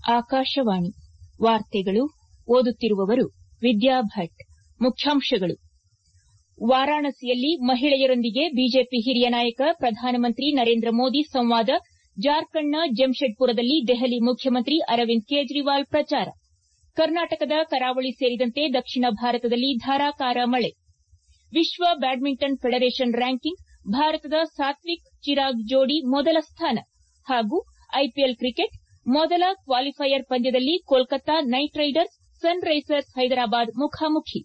ಆಕಾಶವಾಣಿ ವಾರ್ತೆಗಳು ಓದುತ್ತಿರುವವರು ವಿದ್ಯಾ ಭಟ್ ಮುಖ್ಯಾಂಶಗಳು ವಾರಾಣಸಿಯಲ್ಲಿ ಮಹಿಳೆಯರೊಂದಿಗೆ ಬಿಜೆಪಿ ಹಿರಿಯ ನಾಯಕ ಪ್ರಧಾನಮಂತ್ರಿ ನರೇಂದ್ರ ಮೋದಿ ಸಂವಾದ ಜಾರ್ಖಂಡ್ನ ಜಮ್ಷೆಡ್ಪುರದಲ್ಲಿ ದೆಹಲಿ ಮುಖ್ಯಮಂತ್ರಿ ಅರವಿಂದ್ ಕೇಜ್ರಿವಾಲ್ ಪ್ರಚಾರ ಕರ್ನಾಟಕದ ಕರಾವಳಿ ಸೇರಿದಂತೆ ದಕ್ಷಿಣ ಭಾರತದಲ್ಲಿ ಧಾರಾಕಾರ ಮಳೆ ವಿಶ್ವ ಬ್ಯಾಡ್ಮಿಂಟನ್ ಫೆಡರೇಷನ್ ರ್ಯಾಂಕಿಂಗ್ ಭಾರತದ ಸಾತ್ವಿಕ್ ಚಿರಾಗ್ ಜೋಡಿ ಮೊದಲ ಸ್ಥಾನ ಹಾಗೂ ಐಪಿಎಲ್ ಕ್ರಿಕೆಟ್ ಮೊದಲ ಕ್ವಾಲಿಫೈಯರ್ ಪಂದ್ಯದಲ್ಲಿ Kolkata knight riders sun risers Hyderabad ಮುಖಾಮುಖಿ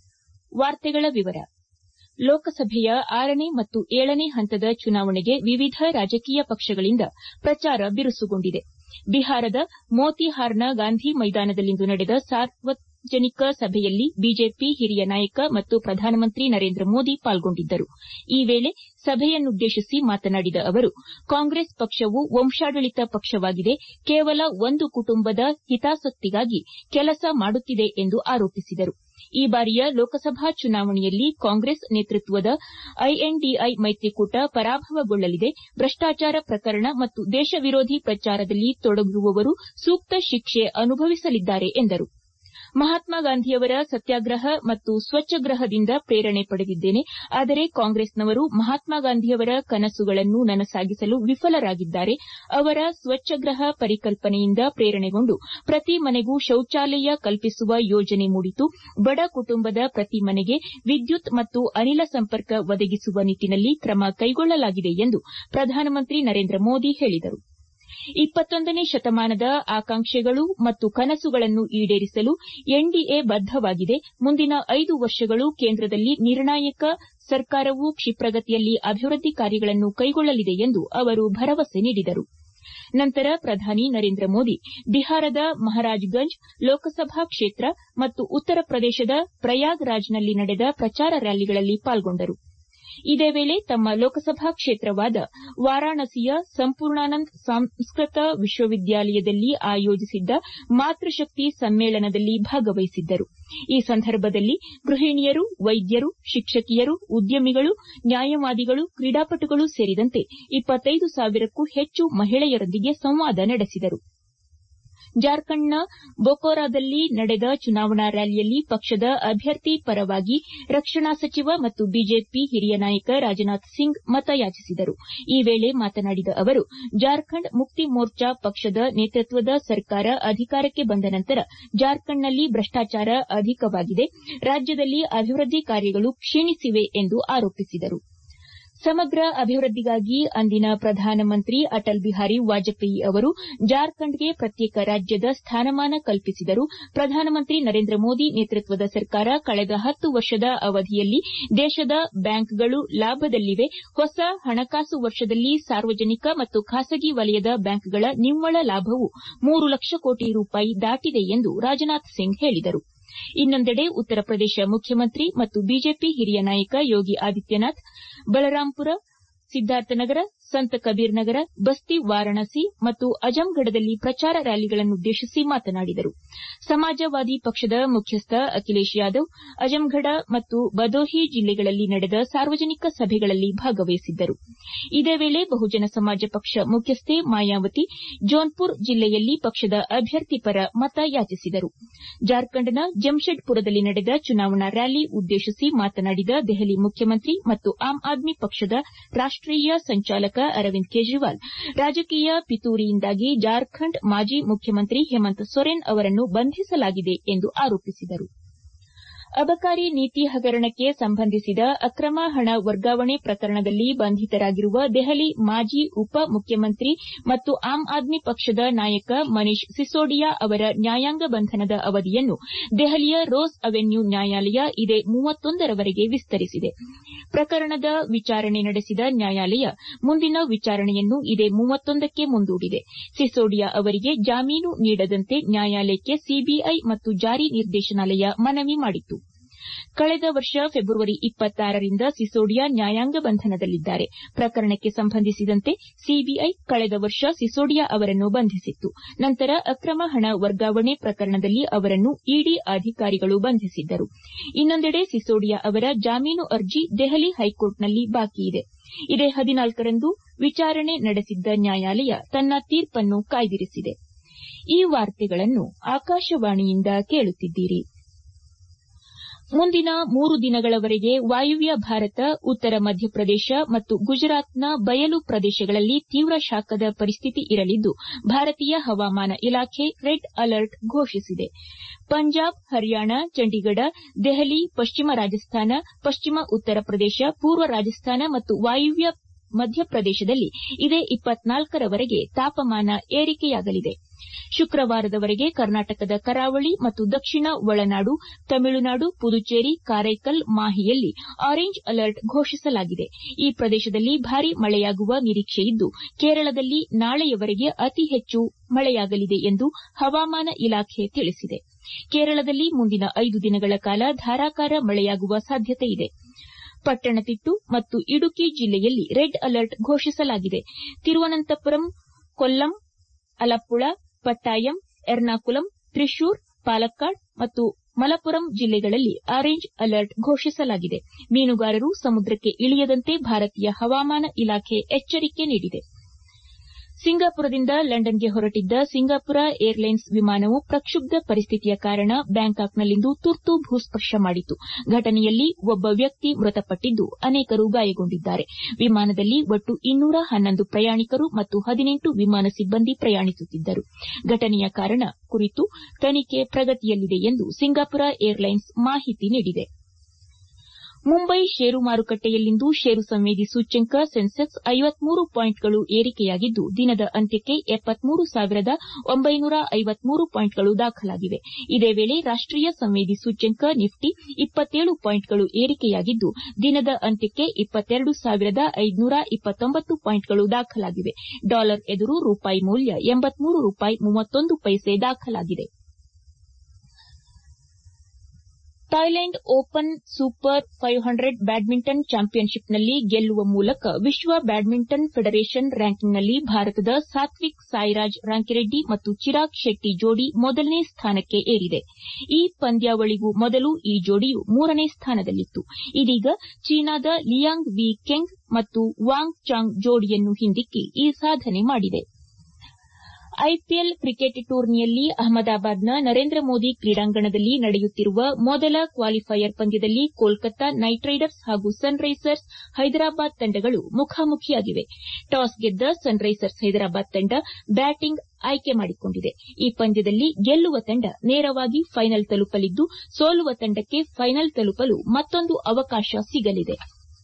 ಲೋಕಸಭೆಯ ಆರನೇ ಮತ್ತು ಏಳನೇ ಹಂತದ ಚುನಾವಣೆಗೆ ವಿವಿಧ ರಾಜಕೀಯ ಪಕ್ಷಗಳಿಂದ ಪ್ರಚಾರ ಬಿರುಸುಗೊಂಡಿದೆ ಬಿಹಾರದ ಮೋತಿಹಾರ್ನ ಗಾಂಧಿ ಮೈದಾನದಲ್ಲಿಂದು ನಡೆದ ಸಾರ್ವಜನಿಕ ಸಭೆಯಲ್ಲಿ ಬಿಜೆಪಿ ಹಿರಿಯ ನಾಯಕ ಮತ್ತು ಪ್ರಧಾನಮಂತ್ರಿ ನರೇಂದ್ರ ಮೋದಿ ಪಾಲ್ಗೊಂಡಿದ್ದರು ಈ ವೇಳೆ ಸಭೆಯನ್ನುದ್ದೇಶಿಸಿ ಮಾತನಾಡಿದ ಅವರು ಕಾಂಗ್ರೆಸ್ ಪಕ್ಷವು ವಂಶಾಡಳಿತ ಪಕ್ಷವಾಗಿದೆ ಕೇವಲ ಒಂದು ಕುಟುಂಬದ ಹಿತಾಸಕ್ತಿಗಾಗಿ ಕೆಲಸ ಮಾಡುತ್ತಿದೆ ಎಂದು ಆರೋಪಿಸಿದರು ಈ ಬಾರಿಯ ಲೋಕಸಭಾ ಚುನಾವಣೆಯಲ್ಲಿ ಕಾಂಗ್ರೆಸ್ ನೇತೃತ್ವದ ಐಎನ್ಡಿಐ ಮೈತ್ರಿಕೂಟ ಪರಾಭವಗೊಳ್ಳಲಿದೆ ಭ್ರಷ್ಟಾಚಾರ ಪ್ರಕರಣ ಮತ್ತು ದೇಶ ವಿರೋಧಿ ಪ್ರಚಾರದಲ್ಲಿ ತೊಡಗಿರುವವರು ಸೂಕ್ತ ಶಿಕ್ಷೆ ಅನುಭವಿಸಲಿದ್ದಾರೆ ಎಂದರು ಮಹಾತ್ಮ ಗಾಂಧಿಯವರ ಸತ್ಯಾಗ್ರಹ ಮತ್ತು ಸ್ವಚ್ಛಗ್ರಹದಿಂದ ಪ್ರೇರಣೆ ಪಡೆದಿದ್ದೇನೆ ಆದರೆ ಕಾಂಗ್ರೆಸ್ನವರು ಮಹಾತ್ಮ ಗಾಂಧಿಯವರ ಕನಸುಗಳನ್ನು ನನಸಾಗಿಸಲು ವಿಫಲರಾಗಿದ್ದಾರೆ ಅವರ ಸ್ವಚ್ಛಗ್ರಹ ಪರಿಕಲ್ಪನೆಯಿಂದ ಪ್ರೇರಣೆಗೊಂಡು ಪ್ರತಿ ಮನೆಗೂ ಶೌಚಾಲಯ ಕಲ್ಪಿಸುವ ಯೋಜನೆ ಮೂಡಿತು ಬಡ ಕುಟುಂಬದ ಪ್ರತಿ ಮನೆಗೆ ವಿದ್ಯುತ್ ಮತ್ತು ಅನಿಲ ಸಂಪರ್ಕ ಒದಗಿಸುವ ನಿಟ್ಟನಲ್ಲಿ ಕ್ರಮ ಕೈಗೊಳ್ಳಲಾಗಿದೆ ಎಂದು ಪ್ರಧಾನಮಂತ್ರಿ ನರೇಂದ್ರ ಮೋದಿ ಹೇಳಿದರು ಇಪ್ಪತ್ತೊಂದನೇ ಶತಮಾನದ ಆಕಾಂಕ್ಷೆಗಳು ಮತ್ತು ಕನಸುಗಳನ್ನು ಈಡೇರಿಸಲು ಎನ್ಡಿಎ ಬದ್ದವಾಗಿದೆ ಮುಂದಿನ ಐದು ವರ್ಷಗಳು ಕೇಂದ್ರದಲ್ಲಿ ನಿರ್ಣಾಯಕ ಸರ್ಕಾರವು ಕ್ಷಿಪ್ರಗತಿಯಲ್ಲಿ ಅಭಿವೃದ್ದಿ ಕಾರ್ಯಗಳನ್ನು ಕೈಗೊಳ್ಳಲಿದೆ ಎಂದು ಅವರು ಭರವಸೆ ನೀಡಿದರು ನಂತರ ಪ್ರಧಾನಿ ನರೇಂದ್ರ ಮೋದಿ ಬಿಹಾರದ ಮಹಾರಾಜ್ಗಂಜ್ ಲೋಕಸಭಾ ಕ್ಷೇತ್ರ ಮತ್ತು ಉತ್ತರ ಪ್ರದೇಶದ ಪ್ರಯಾಗ್ರಾಜ್ನಲ್ಲಿ ನಡೆದ ಪ್ರಚಾರ ರ್ಯಾಲಿಗಳಲ್ಲಿ ಪಾಲ್ಗೊಂಡರು ಇದೇ ವೇಳೆ ತಮ್ಮ ಲೋಕಸಭಾ ಕ್ಷೇತ್ರವಾದ ವಾರಾಣಸಿಯ ಸಂಪೂರ್ಣಾನಂದ್ ಸಂಸ್ಕೃತ ವಿಶ್ವವಿದ್ಯಾಲಯದಲ್ಲಿ ಆಯೋಜಿಸಿದ್ದ ಮಾತೃಶಕ್ತಿ ಸಮ್ಮೇಳನದಲ್ಲಿ ಭಾಗವಹಿಸಿದ್ದರು ಈ ಸಂದರ್ಭದಲ್ಲಿ ಗೃಹಿಣಿಯರು ವೈದ್ಯರು ಶಿಕ್ಷಕಿಯರು ಉದ್ಯಮಿಗಳು ನ್ಯಾಯವಾದಿಗಳು ಕ್ರೀಡಾಪಟುಗಳು ಸೇರಿದಂತೆ ಇಪ್ಪತ್ತೈದು ಸಾವಿರಕ್ಕೂ ಹೆಚ್ಚು ಮಹಿಳೆಯರೊಂದಿಗೆ ಸಂವಾದ ನಡೆಸಿದರು ಜಾರ್ಖಂಡ್ನ ಬೊಕಾರೊದಲ್ಲಿ ನಡೆದ ಚುನಾವಣಾ ರ್ಯಾಲಿಯಲ್ಲಿ ಪಕ್ಷದ ಅಭ್ಯರ್ಥಿ ಪರವಾಗಿ ರಕ್ಷಣಾ ಸಚಿವ ಮತ್ತು ಬಿಜೆಪಿ ಹಿರಿಯ ನಾಯಕ ರಾಜನಾಥ್ ಸಿಂಗ್ ಮತಯಾಚಿಸಿದರು ಈ ವೇಳೆ ಮಾತನಾಡಿದ ಅವರು ಜಾರ್ಖಂಡ್ ಮುಕ್ತಿ ಮೋರ್ಚಾ ಪಕ್ಷದ ನೇತೃತ್ವದ ಸರ್ಕಾರ ಅಧಿಕಾರಕ್ಕೆ ಬಂದ ನಂತರ ಜಾರ್ಖಂಡ್ನಲ್ಲಿ ಭ್ರಷ್ಟಾಚಾರ ಅಧಿಕವಾಗಿದೆ ರಾಜ್ಯದಲ್ಲಿ ಅಭಿವೃದ್ದಿ ಕಾರ್ಯಗಳು ಕ್ಷೀಣಿಸಿವೆ ಎಂದು ಆರೋಪಿಸಿದರು ಸಮಗ್ರ ಅಭಿವೃದ್ದಿಗಾಗಿ ಅಂದಿನ ಪ್ರಧಾನಮಂತ್ರಿ ಅಟಲ್ ಬಿಹಾರಿ ವಾಜಪೇಯಿ ಅವರು ಜಾರ್ಖಂಡ್ಗೆ ಪ್ರತ್ಯೇಕ ರಾಜ್ಯದ ಸ್ಥಾನಮಾನ ಕಲ್ಪಿಸಿದರು ಪ್ರಧಾನಮಂತ್ರಿ ನರೇಂದ್ರ ಮೋದಿ ನೇತೃತ್ವದ ಸರ್ಕಾರ ಕಳೆದ ಹತ್ತು ವರ್ಷದ ಅವಧಿಯಲ್ಲಿ ದೇಶದ ಬ್ಯಾಂಕ್ಗಳು ಲಾಭದಲ್ಲಿವೆ ಹೊಸ ಹಣಕಾಸು ವರ್ಷದಲ್ಲಿ ಸಾರ್ವಜನಿಕ ಮತ್ತು ಖಾಸಗಿ ವಲಯದ ಬ್ಯಾಂಕ್ಗಳ ನಿವ್ವಳ ಲಾಭವು ಮೂರು ಲಕ್ಷ ಕೋಟಿ ರೂಪಾಯಿ ದಾಟಿದೆ ಎಂದು ರಾಜನಾಥ್ ಸಿಂಗ್ ಹೇಳಿದರು ಇನ್ನೊಂದೆಡೆ ಉತ್ತರ ಪ್ರದೇಶ ಮುಖ್ಯಮಂತ್ರಿ ಮತ್ತು ಬಿಜೆಪಿ ಹಿರಿಯ ನಾಯಕ ಯೋಗಿ ಆದಿತ್ಯನಾಥ್ ಬಲರಾಂಪುರ ಸಿದ್ದಾರ್ಥನಗರ ಸಂತ ಕಬೀರ್ ನಗರ ಬಸ್ತಿ ವಾರಾಣಸಿ ಮತ್ತು ಅಜಂಗಢದಲ್ಲಿ ಪ್ರಚಾರ ರ್ಯಾಲಿಗಳನ್ನುದ್ದೇಶಿಸಿ ಮಾತನಾಡಿದರು ಸಮಾಜವಾದಿ ಪಕ್ಷದ ಮುಖ್ಯಸ್ಥ ಅಖಿಲೇಶ್ ಯಾದವ್ ಅಜಂಘಡ ಮತ್ತು ಬದೋಹಿ ಜಿಲ್ಲೆಗಳಲ್ಲಿ ನಡೆದ ಸಾರ್ವಜನಿಕ ಸಭೆಗಳಲ್ಲಿ ಭಾಗವಹಿಸಿದ್ದರು ಇದೇ ವೇಳೆ ಬಹುಜನ ಸಮಾಜ ಪಕ್ಷ ಮುಖ್ಯಸ್ಥೆ ಮಾಯಾವತಿ ಜೋನ್ಪುರ್ ಜಿಲ್ಲೆಯಲ್ಲಿ ಪಕ್ಷದ ಅಭ್ಯರ್ಥಿ ಪರ ಮತ ಯಾಚಿಸಿದರು ಜಾರ್ಖಂಡ್ನ ಜಮ್ಷೆಡ್ಪುರದಲ್ಲಿ ನಡೆದ ಚುನಾವಣಾ ರ್ಯಾಲಿ ಉದ್ದೇಶಿಸಿ ಮಾತನಾಡಿದ ದೆಹಲಿ ಮುಖ್ಯಮಂತ್ರಿ ಮತ್ತು ಆಮ್ ಆದ್ಮಿ ಪಕ್ಷದ ರಾಷ್ಟೀಯ ಸಂಚಾಲಕ ಅರವಿಂದ್ ಕೇಜ್ರಿವಾಲ್ ರಾಜಕೀಯ ಪಿತೂರಿಯಿಂದಾಗಿ ಜಾರ್ಖಂಡ್ ಮಾಜಿ ಮುಖ್ಯಮಂತ್ರಿ ಹೇಮಂತ್ ಸೊರೆನ್ ಅವರನ್ನು ಬಂಧಿಸಲಾಗಿದೆ ಎಂದು ಆರೋಪಿಸಿದರು ಅಬಕಾರಿ ನೀತಿ ಹಗರಣಕ್ಕೆ ಸಂಬಂಧಿಸಿದ ಅಕ್ರಮ ಹಣ ವರ್ಗಾವಣೆ ಪ್ರಕರಣದಲ್ಲಿ ಬಂಧಿತರಾಗಿರುವ ದೆಹಲಿ ಮಾಜಿ ಉಪ ಮುಖ್ಯಮಂತ್ರಿ ಮತ್ತು ಆಮ್ ಆದ್ಮಿ ಪಕ್ಷದ ನಾಯಕ ಮನೀಶ್ ಸಿಸೋಡಿಯಾ ಅವರ ನ್ಯಾಯಾಂಗ ಬಂಧನದ ಅವಧಿಯನ್ನು ದೆಹಲಿಯ ರೋಸ್ ಅವೆನ್ಯೂ ನ್ಯಾಯಾಲಯ ಇದೇ ಮೂವತ್ತೊಂದರವರೆಗೆ ವಿಸ್ತರಿಸಿದೆ ಪ್ರಕರಣದ ವಿಚಾರಣೆ ನಡೆಸಿದ ನ್ಯಾಯಾಲಯ ಮುಂದಿನ ವಿಚಾರಣೆಯನ್ನು ಇದೇ ಮೂವತ್ತೊಂದಕ್ಕೆ ಮುಂದೂಡಿದೆ ಸಿಸೋಡಿಯಾ ಅವರಿಗೆ ಜಾಮೀನು ನೀಡದಂತೆ ನ್ಯಾಯಾಲಯಕ್ಕೆ ಸಿಬಿಐ ಮತ್ತು ಜಾರಿ ನಿರ್ದೇಶನಾಲಯ ಮನವಿ ಮಾಡಿತ್ತು ಕಳೆದ ವರ್ಷ ಫೆಬ್ರವರಿ ಇಪ್ಪತ್ತಾರರಿಂದ ಸಿಸೋಡಿಯಾ ನ್ಯಾಯಾಂಗ ಬಂಧನದಲ್ಲಿದ್ದಾರೆ ಪ್ರಕರಣಕ್ಕೆ ಸಂಬಂಧಿಸಿದಂತೆ ಸಿಬಿಐ ಕಳೆದ ವರ್ಷ ಸಿಸೋಡಿಯಾ ಅವರನ್ನು ಬಂಧಿಸಿತ್ತು ನಂತರ ಅಕ್ರಮ ಹಣ ವರ್ಗಾವಣೆ ಪ್ರಕರಣದಲ್ಲಿ ಅವರನ್ನು ಇಡಿ ಅಧಿಕಾರಿಗಳು ಬಂಧಿಸಿದ್ದರು ಇನ್ನೊಂದೆಡೆ ಸಿಸೋಡಿಯಾ ಅವರ ಜಾಮೀನು ಅರ್ಜಿ ದೆಹಲಿ ಹೈಕೋರ್ಟ್ನಲ್ಲಿ ಬಾಕಿಯಿದೆ ಇದೇ ಹದಿನಾಲ್ಕರಂದು ವಿಚಾರಣೆ ನಡೆಸಿದ್ದ ನ್ಯಾಯಾಲಯ ತನ್ನ ತೀರ್ಪನ್ನು ಕಾಯ್ದಿರಿಸಿದೆ ಈ ವಾರ್ತೆಗಳನ್ನು ಆಕಾಶವಾಣಿಯಿಂದ ಕೇಳುತ್ತಿದ್ದೀರಿ ಮುಂದಿನ ಮೂರು ದಿನಗಳವರೆಗೆ ವಾಯುವ್ಯ ಭಾರತ ಉತ್ತರ ಮಧ್ಯಪ್ರದೇಶ ಮತ್ತು ಗುಜರಾತ್ನ ಬಯಲು ಪ್ರದೇಶಗಳಲ್ಲಿ ತೀವ್ರ ಶಾಖದ ಪರಿಸ್ಥಿತಿ ಇರಲಿದ್ದು ಭಾರತೀಯ ಹವಾಮಾನ ಇಲಾಖೆ ರೆಡ್ ಅಲರ್ಟ್ ಘೋಷಿಸಿದೆ ಪಂಜಾಬ್ ಹರಿಯಾಣ ಚಂಡೀಗಢ ದೆಹಲಿ ಪಶ್ಚಿಮ ರಾಜಸ್ಥಾನ ಪಶ್ಚಿಮ ಉತ್ತರ ಪ್ರದೇಶ ಪೂರ್ವ ರಾಜಸ್ಥಾನ ಮತ್ತು ವಾಯುವ್ಯ ಮಧ್ಯಪ್ರದೇಶದಲ್ಲಿ ಇದೇ ರವರೆಗೆ ತಾಪಮಾನ ಏರಿಕೆಯಾಗಲಿದೆ ಶುಕ್ರವಾರದವರೆಗೆ ಕರ್ನಾಟಕದ ಕರಾವಳಿ ಮತ್ತು ದಕ್ಷಿಣ ಒಳನಾಡು ತಮಿಳುನಾಡು ಪುದುಚೇರಿ ಕಾರೈಕಲ್ ಮಾಹಿಯಲ್ಲಿ ಆರೆಂಜ್ ಅಲರ್ಟ್ ಘೋಷಿಸಲಾಗಿದೆ ಈ ಪ್ರದೇಶದಲ್ಲಿ ಭಾರೀ ಮಳೆಯಾಗುವ ನಿರೀಕ್ಷೆಯಿದ್ದು ಕೇರಳದಲ್ಲಿ ನಾಳೆಯವರೆಗೆ ಅತಿ ಹೆಚ್ಚು ಮಳೆಯಾಗಲಿದೆ ಎಂದು ಹವಾಮಾನ ಇಲಾಖೆ ತಿಳಿಸಿದೆ ಕೇರಳದಲ್ಲಿ ಮುಂದಿನ ಐದು ದಿನಗಳ ಕಾಲ ಧಾರಾಕಾರ ಮಳೆಯಾಗುವ ಸಾಧ್ಯತೆಯಿದೆ ಪಟ್ಟಣತಿಟ್ಟು ಮತ್ತು ಇಡುಕಿ ಜಿಲ್ಲೆಯಲ್ಲಿ ರೆಡ್ ಅಲರ್ಟ್ ಘೋಷಿಸಲಾಗಿದೆ ತಿರುವನಂತಪುರಂ ಕೊಲ್ಲಂ ಅಲಪ್ಪುಳ ಪಟ್ಟಾಯಂ ಎರ್ನಾಕುಲಂ ತ್ರಿಶೂರ್ ಪಾಲಕ್ಕಾಡ್ ಮತ್ತು ಮಲಪುರಂ ಜಿಲ್ಲೆಗಳಲ್ಲಿ ಆರೆಂಜ್ ಅಲರ್ಟ್ ಘೋಷಿಸಲಾಗಿದೆ ಮೀನುಗಾರರು ಸಮುದ್ರಕ್ಕೆ ಇಳಿಯದಂತೆ ಭಾರತೀಯ ಹವಾಮಾನ ಇಲಾಖೆ ಎಚ್ಚರಿಕೆ ನೀಡಿದೆ ಸಿಂಗಾಪುರದಿಂದ ಲಂಡನ್ಗೆ ಹೊರಟಿದ್ದ ಸಿಂಗಾಪುರ ಏರ್ಲೈನ್ಸ್ ವಿಮಾನವು ಪ್ರಕ್ಷುಬ್ಧ ಪರಿಸ್ಥಿತಿಯ ಕಾರಣ ಬ್ಯಾಂಕಾಕ್ನಲ್ಲಿಂದು ತುರ್ತು ಭೂಸ್ಪರ್ಶ ಮಾಡಿತು ಘಟನೆಯಲ್ಲಿ ಒಬ್ಬ ವ್ಯಕ್ತಿ ಮೃತಪಟ್ಟಿದ್ದು ಅನೇಕರು ಗಾಯಗೊಂಡಿದ್ದಾರೆ ವಿಮಾನದಲ್ಲಿ ಒಟ್ಟು ಇನ್ನೂರ ಹನ್ನೊಂದು ಪ್ರಯಾಣಿಕರು ಮತ್ತು ಹದಿನೆಂಟು ವಿಮಾನ ಸಿಬ್ಬಂದಿ ಪ್ರಯಾಣಿಸುತ್ತಿದ್ದರು ಘಟನೆಯ ಕಾರಣ ಕುರಿತು ತನಿಖೆ ಪ್ರಗತಿಯಲ್ಲಿದೆ ಎಂದು ಸಿಂಗಾಪುರ ಏರ್ಲೈನ್ಸ್ ಮಾಹಿತಿ ನೀಡಿದೆ ಮುಂಬೈ ಷೇರು ಮಾರುಕಟ್ಟೆಯಲ್ಲಿಂದು ಷೇರು ಸಂವೇದಿ ಸೂಚ್ಯಂಕ ಸೆನ್ಸೆಕ್ಸ್ ಐವತ್ಮೂರು ಪಾಯಿಂಟ್ಗಳು ಏರಿಕೆಯಾಗಿದ್ದು ದಿನದ ಅಂತ್ಯಕ್ಕೆ ಎಪ್ಪತ್ಮೂರು ಸಾವಿರದ ಒಂಬೈನೂರ ಐವತ್ಮೂರು ಪಾಯಿಂಟ್ಗಳು ದಾಖಲಾಗಿವೆ ಇದೇ ವೇಳೆ ರಾಷ್ಟೀಯ ಸಂವೇದಿ ಸೂಚ್ಯಂಕ ನಿಫ್ಟಿ ಇಪ್ಪತ್ತೇಳು ಪಾಯಿಂಟ್ಗಳು ಏರಿಕೆಯಾಗಿದ್ದು ದಿನದ ಅಂತ್ಯಕ್ಕೆ ಇಪ್ಪತ್ತೆರಡು ಸಾವಿರದ ಐದುನೂರ ಇಪ್ಪತ್ತೊಂಬತ್ತು ಪಾಯಿಂಟ್ಗಳು ದಾಖಲಾಗಿವೆ ಡಾಲರ್ ಎದುರು ರೂಪಾಯಿ ಮೌಲ್ಯ ಎಂಬತ್ಮೂರು ರೂಪಾಯಿ ಮೂವತ್ತೊಂದು ಪೈಸೆ ದಾಖಲಾಗಿದೆ Thailand open super five hundred badminton ಚಾಂಪಿಯನ್ಶಿಪ್ನಲ್ಲಿ ಗೆಲ್ಲುವ ಮೂಲಕ ವಿಶ್ವ ಬ್ಯಾಡ್ಮಿಂಟನ್ ಫೆಡರೇಷನ್ ರ್ಯಾಂಕಿಂಗ್ನಲ್ಲಿ ಭಾರತದ ಸಾತ್ವಿಕ್ ಸಾಯಿರಾಜ್ ರಾಂಕಿರೆಡ್ಡಿ ಮತ್ತು ಚಿರಾಗ್ ಶೆಟ್ಟಿ ಜೋಡಿ ಮೊದಲನೇ ಸ್ಥಾನಕ್ಕೆ ಏರಿದೆ ಈ ಪಂದ್ಯಾವಳಿಗೂ ಮೊದಲು ಈ ಜೋಡಿಯು ಮೂರನೇ ಸ್ಥಾನದಲ್ಲಿತ್ತು ಇದೀಗ ಚೀನಾದ ಲಿಯಾಂಗ್ ವಿ ಕೆಂಗ್ ಮತ್ತು ವಾಂಗ್ ಚಾಂಗ್ ಜೋಡಿಯನ್ನು ಹಿಂದಿಕ್ಕಿ ಈ ಸಾಧನೆ ಮಾಡಿದೆ ಐಪಿಎಲ್ ಕ್ರಿಕೆಟ್ ಟೂರ್ನಿಯಲ್ಲಿ ಅಹಮದಾಬಾದ್ನ ನರೇಂದ್ರ ಮೋದಿ ಕ್ರೀಡಾಂಗಣದಲ್ಲಿ ನಡೆಯುತ್ತಿರುವ ಮೊದಲ ಕ್ವಾಲಿಫೈಯರ್ ಪಂದ್ಯದಲ್ಲಿ ಕೋಲ್ಕತ್ತಾ ನೈಟ್ ರೈಡರ್ಸ್ ಹಾಗೂ ಸನ್ ರೈಸರ್ಸ್ ಹೈದರಾಬಾದ್ ತಂಡಗಳು ಮುಖಾಮುಖಿಯಾಗಿವೆ ಟಾಸ್ ಗೆದ್ದ ಸನ್ ರೈಸರ್ಸ್ ಹೈದರಾಬಾದ್ ತಂಡ ಬ್ಯಾಟಿಂಗ್ ಆಯ್ಕೆ ಮಾಡಿಕೊಂಡಿದೆ ಈ ಪಂದ್ಯದಲ್ಲಿ ಗೆಲ್ಲುವ ತಂಡ ನೇರವಾಗಿ ಫೈನಲ್ ತಲುಪಲಿದ್ದು ಸೋಲುವ ತಂಡಕ್ಕೆ ಫೈನಲ್ ತಲುಪಲು ಮತ್ತೊಂದು ಅವಕಾಶ ಸಿಗಲಿದೆ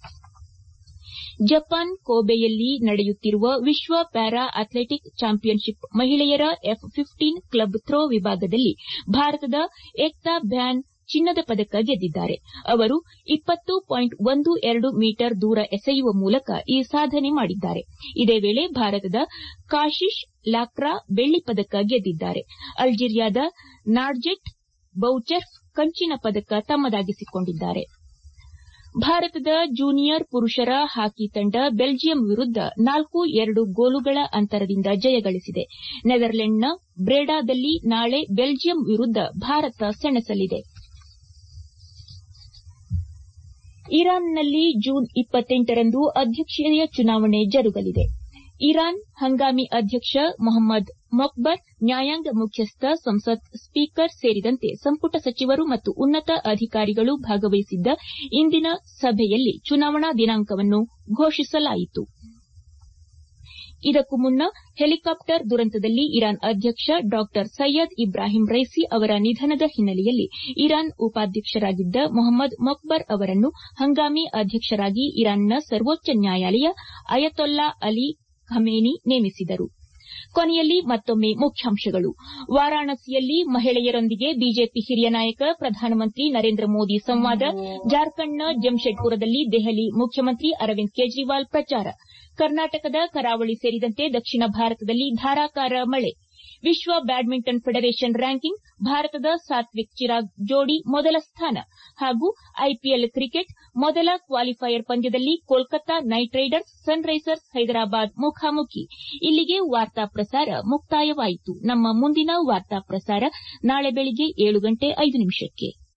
ಜಪಾನ್ ಕೋಬೆಯಲ್ಲಿ ನಡೆಯುತ್ತಿರುವ ವಿಶ್ವ ಪ್ಯಾರಾ ಅಥ್ಲೆಟಿಕ್ ಚಾಂಪಿಯನ್ಶಿಪ್ ಮಹಿಳೆಯರ ಎಫ್ ಫಿಫ್ಟೀನ್ ಕ್ಲಬ್ ಥ್ರೋ ವಿಭಾಗದಲ್ಲಿ ಭಾರತದ ಏಕ್ತಾ ಭ್ಯಾನ್ ಚಿನ್ನದ ಪದಕ ಗೆದ್ದಿದ್ದಾರೆ ಅವರು ಇಪ್ಪತ್ತು ಪಾಯಿಂಟ್ ಒಂದು ಎರಡು ಮೀಟರ್ ದೂರ ಎಸೆಯುವ ಮೂಲಕ ಈ ಸಾಧನೆ ಮಾಡಿದ್ದಾರೆ ಇದೇ ವೇಳೆ ಭಾರತದ ಕಾಶಿಶ್ ಲಾಕ್ರಾ ಬೆಳ್ಳಿ ಪದಕ ಗೆದ್ದಿದ್ದಾರೆ ಅಲ್ಜೀರಿಯಾದ ನಾರ್ಜೆಟ್ ಬೌಚೆರ್ಫ್ ಕಂಚಿನ ಪದಕ ತಮ್ಮದಾಗಿಸಿಕೊಂಡಿದ್ದಾರೆ ಭಾರತದ ಜೂನಿಯರ್ ಪುರುಷರ ಹಾಕಿ ತಂಡ ಬೆಲ್ಜಿಯಂ ವಿರುದ್ದ ನಾಲ್ಕು ಎರಡು ಗೋಲುಗಳ ಅಂತರದಿಂದ ಜಯಗಳಿಸಿದೆ ನೆದರ್ಲೆಂಡ್ನ ಬ್ರೇಡಾದಲ್ಲಿ ನಾಳೆ ಬೆಲ್ಜಿಯಂ ವಿರುದ್ದ ಭಾರತ ಸೆಣಸಲಿದೆ ಇರಾನ್ನಲ್ಲಿ ಜೂನ್ ಇಪ್ಪತ್ತೆಂಟರಂದು ಅಧ್ಯಕ್ಷೀಯ ಚುನಾವಣೆ ಜರುಗಲಿದೆ ಇರಾನ್ ಹಂಗಾಮಿ ಅಧ್ಯಕ್ಷ ಮೊಹಮ್ಮದ್ ಮೊಕ್ಬರ್ ನ್ಯಾಯಾಂಗ ಮುಖ್ಯಸ್ಥ ಸಂಸತ್ ಸ್ಪೀಕರ್ ಸೇರಿದಂತೆ ಸಂಪುಟ ಸಚಿವರು ಮತ್ತು ಉನ್ನತ ಅಧಿಕಾರಿಗಳು ಭಾಗವಹಿಸಿದ್ದ ಇಂದಿನ ಸಭೆಯಲ್ಲಿ ಚುನಾವಣಾ ದಿನಾಂಕವನ್ನು ಘೋಷಿಸಲಾಯಿತು ಇದಕ್ಕೂ ಮುನ್ನ ಹೆಲಿಕಾಪ್ಟರ್ ದುರಂತದಲ್ಲಿ ಇರಾನ್ ಅಧ್ಯಕ್ಷ ಡಾ ಸೈಯದ್ ಇಬ್ರಾಹಿಂ ರೈಸಿ ಅವರ ನಿಧನದ ಹಿನ್ನೆಲೆಯಲ್ಲಿ ಇರಾನ್ ಉಪಾಧ್ಯಕ್ಷರಾಗಿದ್ದ ಮೊಹಮ್ಮದ್ ಮೊಕ್ಬರ್ ಅವರನ್ನು ಹಂಗಾಮಿ ಅಧ್ಯಕ್ಷರಾಗಿ ಇರಾನ್ನ ಸರ್ವೋಚ್ಚ ನ್ಯಾಯಾಲಯ ಅಯತೊಲ್ಲಾ ಅಲಿ ಖಮೇನಿ ನೇಮಿಸಿದರು ಕೊನೆಯಲ್ಲಿ ಮತ್ತೊಮ್ಮೆ ಮುಖ್ಯಾಂಶಗಳು ವಾರಾಣಸಿಯಲ್ಲಿ ಮಹಿಳೆಯರೊಂದಿಗೆ ಬಿಜೆಪಿ ಹಿರಿಯ ನಾಯಕ ಪ್ರಧಾನಮಂತ್ರಿ ನರೇಂದ್ರ ಮೋದಿ ಸಂವಾದ ಜಾರ್ಖಂಡ್ನ ಜಮ್ಶೆಡ್ಪುರದಲ್ಲಿ ದೆಹಲಿ ಮುಖ್ಯಮಂತ್ರಿ ಅರವಿಂದ್ ಕೇಜ್ರಿವಾಲ್ ಪ್ರಚಾರ ಕರ್ನಾಟಕದ ಕರಾವಳಿ ಸೇರಿದಂತೆ ದಕ್ಷಿಣ ಭಾರತದಲ್ಲಿ ಧಾರಾಕಾರ ಮಳೆ ವಿಶ್ವ ಬ್ಯಾಡ್ಮಿಂಟನ್ ಫೆಡರೇಷನ್ ರ್ಯಾಂಕಿಂಗ್ ಭಾರತದ ಸಾತ್ವಿಕ್ ಚಿರಾಗ್ ಜೋಡಿ ಮೊದಲ ಸ್ಥಾನ ಹಾಗೂ ಐಪಿಎಲ್ ಕ್ರಿಕೆಟ್ ಮೊದಲ ಕ್ವಾಲಿಫೈಯರ್ ಪಂದ್ಯದಲ್ಲಿ Kolkata knight riders sun risers Hyderabad ಮುಖಾಮುಖಿ ಇಲ್ಲಿಗೆ ವಾರ್ತಾ ಪ್ರಸಾರ ಮುಕ್ತಾಯವಾಯಿತು ನಮ್ಮ ಮುಂದಿನ ವಾರ್ತಾ ಪ್ರಸಾರ ನಾಳೆ ಬೆಳಿಗ್ಗೆ ಏಳು ಗಂಟೆ ಐದು ನಿಮಿಷಕ್ಕೆ